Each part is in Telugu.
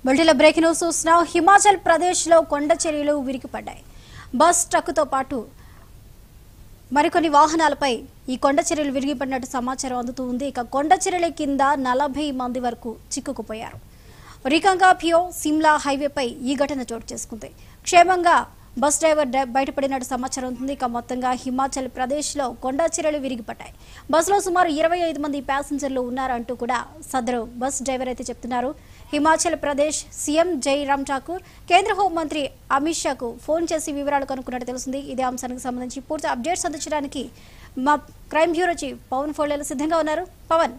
బులెటిన్లో బ్రేకింగ్ న్యూస్ చూస్తున్నాం హిమాచల్ ప్రదేశ్లో కొండ చర్యలు విరిగిపడ్డాయి బస్ ట్రక్కుతో పాటు మరికొన్ని వాహనాలపై ఈ కొండ చర్యలు విరిగిపడినట్టు సమాచారం అందుతూ ఉంది ఇక కొండ చర్యల కింద నలభై మంది వరకు చిక్కుకుపోయారు రికంగాపియో సిమ్లా హైవేపై ఈ ఘటన చోటు చేసుకుంది క్షేమంగా బస్ డ్రైవర్ డ- బయటపడినట్టు సమాచారం ఉంది ఇక మొత్తంగా హిమాచల్ ప్రదేశ్లో కొండ చర్యలు విరిగిపడ్డాయి బస్సులో సుమారు ఇరవై ఐదు మంది ప్యాసింజర్లు ఉన్నారంటూ కూడా సదరు బస్ డ్రైవర్ అయితే చెప్తున్నారు హిమాచల్ ప్రదేశ్ సీఎం జైరామ్ ఠాకూర్ కేంద్ర హోంమంత్రి అమిత్ షాకు ఫోన్ చేసి వివరాలు కనుక్కున్నట్టు తెలుస్తుంది ఇదే అంశానికి సంబంధించి పూర్తి అప్డేట్స్ అందించడానికి మా క్రైమ్ బ్యూరో చీఫ్ పవన్ ఫోళేలు సిద్ధంగా ఉన్నారు పవన్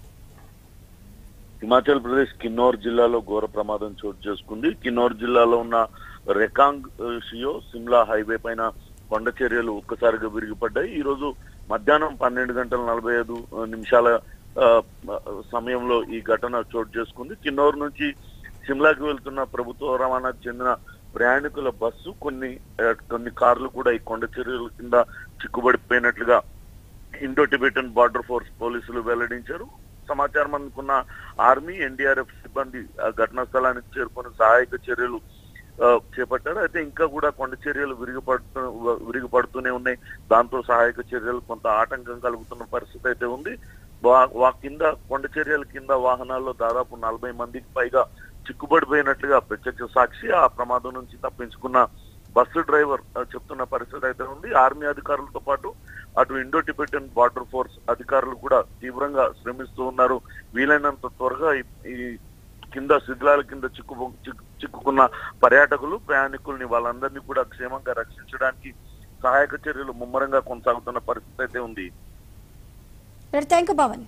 హిమాచల్ ప్రదేశ్ కిన్నౌర్ జిల్లాలో ఘోర ప్రమాదం చోటు చేసుకుంది కిన్నౌర్ జిల్లాలో ఉన్న రెకాంగ్ ఆ, షియో సిమ్లా హైవే పైన కొండ చర్యలు ఒక్కసారిగా విరిగిపడ్డాయి ఈ రోజు మధ్యాహ్నం పన్నెండు గంటల నలభై ఐదు నిమిషాల ఆ, సమయంలో ఈ ఘటన చోటు చేసుకుంది కిన్నౌర్ నుంచి సిమ్లాకి వెళ్తున్న ప్రభుత్వ రవాణాకు చెందిన ప్రయాణికుల బస్సు కొన్ని ఆ, కొన్ని కార్లు కూడా ఈ కొండ చర్యల కింద చిక్కుబడిపోయినట్లుగా ఇండో టిబెటన్ బార్డర్ ఫోర్స్ పోలీసులు వెల్లడించారు సమాచారం అందుకున్న ఆర్మీ ఎన్డీఆర్ఎఫ్ సిబ్బంది ఆ ఘటనా స్థలానికి చేరుకొని సహాయక చర్యలు ఆ, చేపట్టారు అయితే ఇంకా కూడా కొండ చర్యలు విరిగిపడుతూ విరిగిపడుతూనే ఉన్నాయి దాంతో సహాయక చర్యలు కొంత ఆటంకం కలుగుతున్న పరిస్థితి అయితే ఉంది వా- వా కింద కొండ చర్యల కింద వాహనాల్లో దాదాపు నలభై మందికి పైగా చిక్కుబడిపోయినట్లుగా ప్రత్యక్ష సాక్షి ఆ ప్రమాదం నుంచి తప్పించుకున్న బస్సు డ్రైవర్ ఆ, చెప్తున్న పరిస్థితి అయితే ఉంది ఆర్మీ అధికారులతో పాటు అటు ఇండో టిబెటన్ బార్డర్ ఫోర్స్ అధికారులు కూడా తీవ్రంగా శ్రమిస్తూ ఉన్నారు వీలైనంత త్వరగా ఈ- ఈ కింద శిథిలాల కింద చిక్కు చిక్కు- చిక్కుకున్న పర్యాటకులు ప్రయాణికుల్ని వాళ్ళందరినీ కూడా క్షేమంగా రక్షించడానికి సహాయక చర్యలు ముమ్మరంగా కొనసాగుతున్న పరిస్థితి అయితే ఉంది థ్యాంక్ యూ పవన్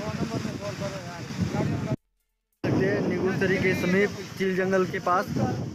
निगुलसरी के समीप चील जंगल के पास